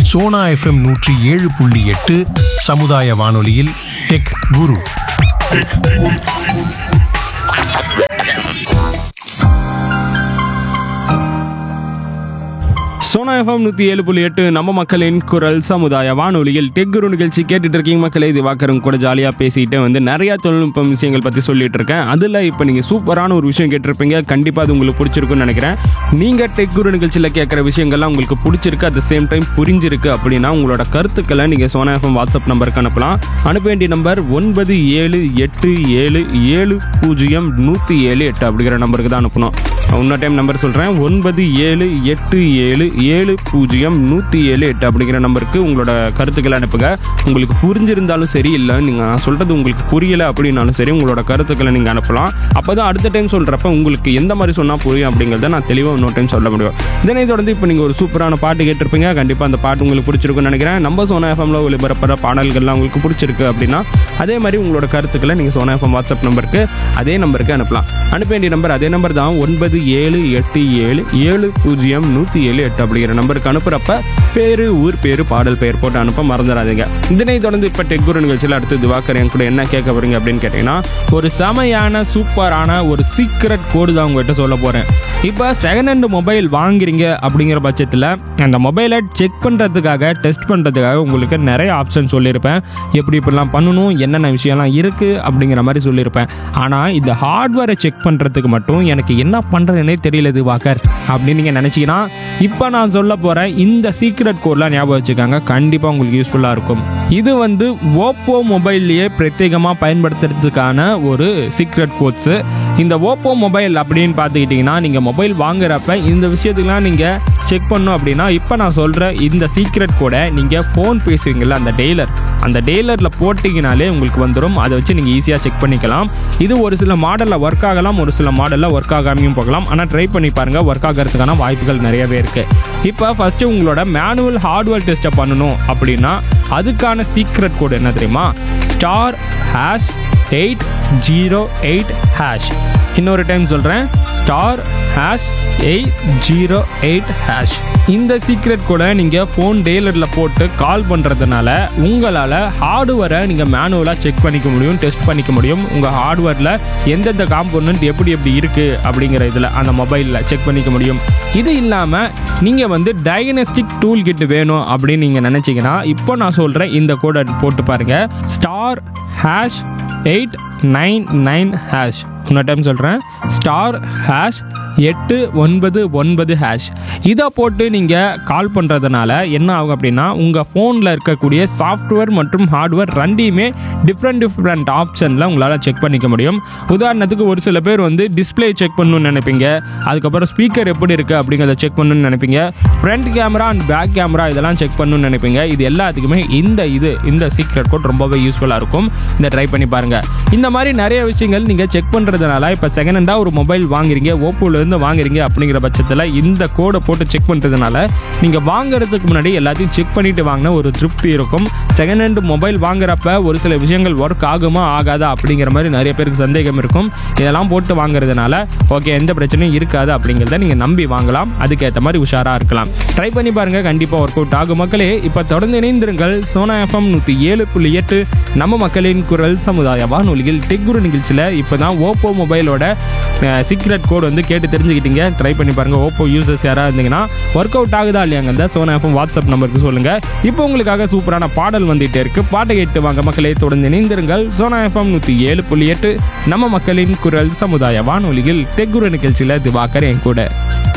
Sona FM நூற்றி ஏழு புள்ளி எட்டு சமுதாய வானொலியில் டெக் குரு சோனா எஃப்எம் நூற்றி ஏழு புள்ளி எட்டு நம்ம மக்களின் குரல் சமுதாய வானொலியில் டெக்குரு நிகழ்ச்சி கேட்டுட்டு இருக்கீங்க மக்களே இது வாக்கரும் கூட ஜாலியாக பேசிட்டு வந்து நிறைய தொழில்நுட்பம் விஷயங்கள் பற்றி சொல்லிட்டு இருக்கேன் அதில் இப்போ நீங்கள் சூப்பரான ஒரு விஷயம் கேட்டிருப்பீங்க கண்டிப்பாக அது உங்களுக்கு பிடிச்சிருக்குன்னு நினைக்கிறேன் நீங்கள் டெக்குரு நிகழ்ச்சியில் கேட்குற விஷயங்கள்லாம் உங்களுக்கு பிடிச்சிருக்கு அட் த சேம் டைம் புரிஞ்சிருக்கு அப்படின்னா உங்களோட கருத்துக்களை நீங்கள் சோனா எஃப்எம் வாட்ஸ்அப் நம்பருக்கு அனுப்பலாம் அனுப்ப வேண்டிய நம்பர் ஒன்பது ஏழு எட்டு ஏழு ஏழு பூஜ்ஜியம் நூற்றி ஏழு எட்டு அப்படிங்கிற நம்பருக்கு தான் அனுப்பணும் இன்னொரு டைம் நம்பர் சொல்கிறேன் ஒன்பது ஏழு எட்டு ஏழு ஏழு பூஜ்ஜியம் நூற்றி ஏழு எட்டு அப்படிங்கிற நம்பருக்கு உங்களோட கருத்துக்களை அனுப்புங்க உங்களுக்கு புரிஞ்சிருந்தாலும் சரி இல்லை நீங்கள் நான் சொல்கிறது உங்களுக்கு புரியலை அப்படின்னாலும் சரி உங்களோட கருத்துக்களை நீங்கள் அனுப்பலாம் அப்போ தான் அடுத்த டைம் சொல்கிறப்ப உங்களுக்கு எந்த மாதிரி சொன்னால் புரியும் அப்படிங்கிறத நான் தெளிவாக இன்னொரு டைம் சொல்ல முடியும் இதனை தொடர்ந்து இப்போ நீங்கள் ஒரு சூப்பரான பாட்டு கேட்டிருப்பீங்க கண்டிப்பாக அந்த பாட்டு உங்களுக்கு பிடிச்சிருக்குன்னு நினைக்கிறேன் நம்ம சோனா எஃப்எம்ல ஒளிபரப்புற பாடல்கள்லாம் உங்களுக்கு பிடிச்சிருக்கு அப்படின்னா அதே மாதிரி உங்களோட கருத்துக்களை நீங்கள் சோனா எஃப்எம் வாட்ஸ்அப் நம்பருக்கு அதே நம்பருக்கு அனுப்பலாம் அனுப்ப வேண்டிய நம்பர் அதே நம்பர் தான் ஒன்பது ஏழு எட்டு ஏழு ஏழு பூஜ்ஜியம் நூற்றி ஏழு எட்டு அப்படிங்கிற நம்பருக்கு அனுப்புறப்ப பேரு ஊர் பேரு பாடல் பெயர் போட்டு அனுப்ப மறந்துடாதீங்க இதனை தொடர்ந்து இப்போ டெக்குரு நிகழ்ச்சியில் அடுத்து திவாகர் என் கூட என்ன கேட்க போறீங்க அப்படின்னு கேட்டீங்கன்னா ஒரு செமையான சூப்பரான ஒரு சீக்ரெட் கோடு தான் உங்ககிட்ட சொல்ல போறேன் இப்போ செகண்ட் ஹேண்ட் மொபைல் வாங்குறீங்க அப்படிங்கிற பட்சத்தில் அந்த மொபைலை செக் பண்ணுறதுக்காக டெஸ்ட் பண்ணுறதுக்காக உங்களுக்கு நிறைய ஆப்ஷன் சொல்லியிருப்பேன் எப்படி இப்படிலாம் பண்ணணும் என்னென்ன விஷயம்லாம் இருக்குது அப்படிங்கிற மாதிரி சொல்லியிருப்பேன் ஆனால் இந்த ஹார்ட்வேரை செக் பண்ணுறதுக்கு மட்டும் எனக்கு என்ன பண்ணுறதுனே தெரியல இது வாக்கர் அப்படின்னு நீங்கள் நினச்சிங்கன்னா இப்போ நான் சொல்ல போகிற இந்த சீக்ரெட் கோட்லாம் ஞாபகம் வச்சுக்காங்க கண்டிப்பாக உங்களுக்கு யூஸ்ஃபுல்லாக இருக்கும் இது வந்து ஓப்போ மொபைல்லையே பிரத்யேகமாக பயன்படுத்துறதுக்கான ஒரு சீக்ரெட் கோட்ஸு இந்த ஓப்போ மொபைல் அப்படின்னு பார்த்துக்கிட்டிங்கன்னா நீங்கள் மொபைல் வாங்குறப்ப இந்த விஷயத்துக்குலாம் நீங்கள் செக் பண்ணணும் அப்படின்னா இப்போ நான் சொல்கிற இந்த சீக்ரெட் கூட நீங்கள் ஃபோன் பேசுவீங்கள்ல அந்த டெய்லர் அந்த டெய்லரில் போட்டிங்கனாலே உங்களுக்கு வந்துடும் அதை வச்சு நீங்கள் ஈஸியாக செக் பண்ணிக்கலாம் இது ஒரு சில மாடலில் ஒர்க் ஆகலாம் ஒரு சில மாடலில் ஒர்க் ஆகாமையும் போகலாம் ஆனால் ட்ரை பண்ணி பாருங்கள் ஒர்க் ஆகிறதுக்கான வாய்ப்புகள் நிறையவே இருக்குது இப்போ ஃபஸ்ட்டு உங்களோட மேனுவல் ஹார்ட்வேர் டெஸ்ட்டை பண்ணணும் அப்படின்னா அதுக்கான சீக்ரெட் கோடு என்ன தெரியுமா star hash eight zero eight hash இன்னொரு டைம் சொல்கிறேன் star hash eight zero eight hash இந்த சீக்ரெட் கூட நீங்கள் ஃபோன் டெய்லரில் போட்டு கால் பண்ணுறதுனால உங்களால் ஹார்ட்வேரை நீங்கள் மேனுவலாக செக் பண்ணிக்க முடியும் டெஸ்ட் பண்ணிக்க முடியும் உங்கள் ஹார்ட்வேரில் எந்தெந்த காம்போனன்ட் எப்படி எப்படி இருக்குது அப்படிங்கிற இதில் அந்த மொபைலில் செக் பண்ணிக்க முடியும் இது இல்லாமல் நீங்கள் வந்து டயக்னஸ்டிக் டூல் கிட் வேணும் அப்படின்னு நீங்கள் நினச்சிங்கன்னா இப்போ நான் சொல்கிறேன் இந்த கோடை போட்டு பாருங்கள் star hash eight nine nine hash இன்னொரு டைம் சொல்கிறேன் ஸ்டார் ஹேஷ் எட்டு ஒன்பது ஒன்பது ஹேஷ் இதை போட்டு நீங்கள் கால் பண்ணுறதுனால என்ன ஆகும் அப்படின்னா உங்கள் ஃபோனில் இருக்கக்கூடிய சாஃப்ட்வேர் மற்றும் ஹார்ட்வேர் ரெண்டையுமே டிஃப்ரெண்ட் டிஃப்ரெண்ட் ஆப்ஷனில் உங்களால் செக் பண்ணிக்க முடியும் உதாரணத்துக்கு ஒரு சில பேர் வந்து டிஸ்பிளே செக் பண்ணணும்னு நினைப்பீங்க அதுக்கப்புறம் ஸ்பீக்கர் எப்படி இருக்குது அப்படிங்கிறத செக் பண்ணணும்னு நினைப்பீங்க front camera and back camera இதெல்லாம் செக் பண்ணணும்னு நினைப்பீங்க இது எல்லாத்துக்குமே இந்த இது இந்த சீக்ரெட் கோட் ரொம்பவே யூஸ்ஃபுல்லாக இருக்கும் இந்த ட்ரை பண்ணி பாருங்கள் இந்த மாதிரி நிறைய விஷயங்கள் நீங்கள் செக் பண்ணுறதுனால இப்போ செகண்ட் ஹேண்டாக ஒரு மொபைல் வாங்குறீங்க ஓப்போலேருந்து வாங்குறீங்க அப்படிங்கிற பட்சத்தில் இந்த கோடை போட்டு செக் பண்ணுறதுனால நீங்கள் வாங்குறதுக்கு முன்னாடி எல்லாத்தையும் செக் பண்ணிட்டு வாங்கின ஒரு திருப்தி இருக்கும் செகண்ட் ஹேண்ட் மொபைல் வாங்குறப்ப ஒரு சில விஷயங்கள் ஒர்க் ஆகுமா ஆகாதா அப்படிங்கிற மாதிரி நிறைய பேருக்கு சந்தேகம் இருக்கும் இதெல்லாம் போட்டு வாங்குறதுனால ஓகே எந்த பிரச்சனையும் இருக்காது அப்படிங்கிறத நீங்கள் நம்பி வாங்கலாம் அதுக்கேற்ற மாதிரி உஷாராக இருக்கலாம் ட்ரை பண்ணி பாருங்க கண்டிப்பாக ஒர்க் அவுட் ஆகும் மக்களே இப்போ தொடர்ந்து இணைந்திருங்கள் சோனா எஃப்எம் நூற்றி ஏழு புள்ளி எட்டு நம்ம மக்களின் குரல் சமுதாய வானொலியில் டெக்குரு நிகழ்ச்சியில் இப்போ தான் ஓப்போ மொபைலோட சீக்ரெட் கோட் வந்து கேட்டு தெரிஞ்சுக்கிட்டீங்க ட்ரை பண்ணி பாருங்க ஓப்போ யூசர்ஸ் யாராக இருந்தீங்கன்னா ஒர்க் அவுட் ஆகுதா இல்லையாங்க சோனா எஃப்எம் வாட்ஸ்அப் நம்பருக்கு சொல்லுங்க இப்போ உங்களுக்காக சூப்பரான பாடல் வந்துட்டே இருக்கு பாட்டை கேட்டு வாங்க மக்களே தொடர்ந்து இணைந்திருங்கள் சோனா எஃப்எம் நூற்றி ஏழு புள்ளி எட்டு நம்ம மக்களின் குரல் சமுதாய வானொலியில் டெக்குரு நிகழ்ச்சியில் திவாகர் என் கூட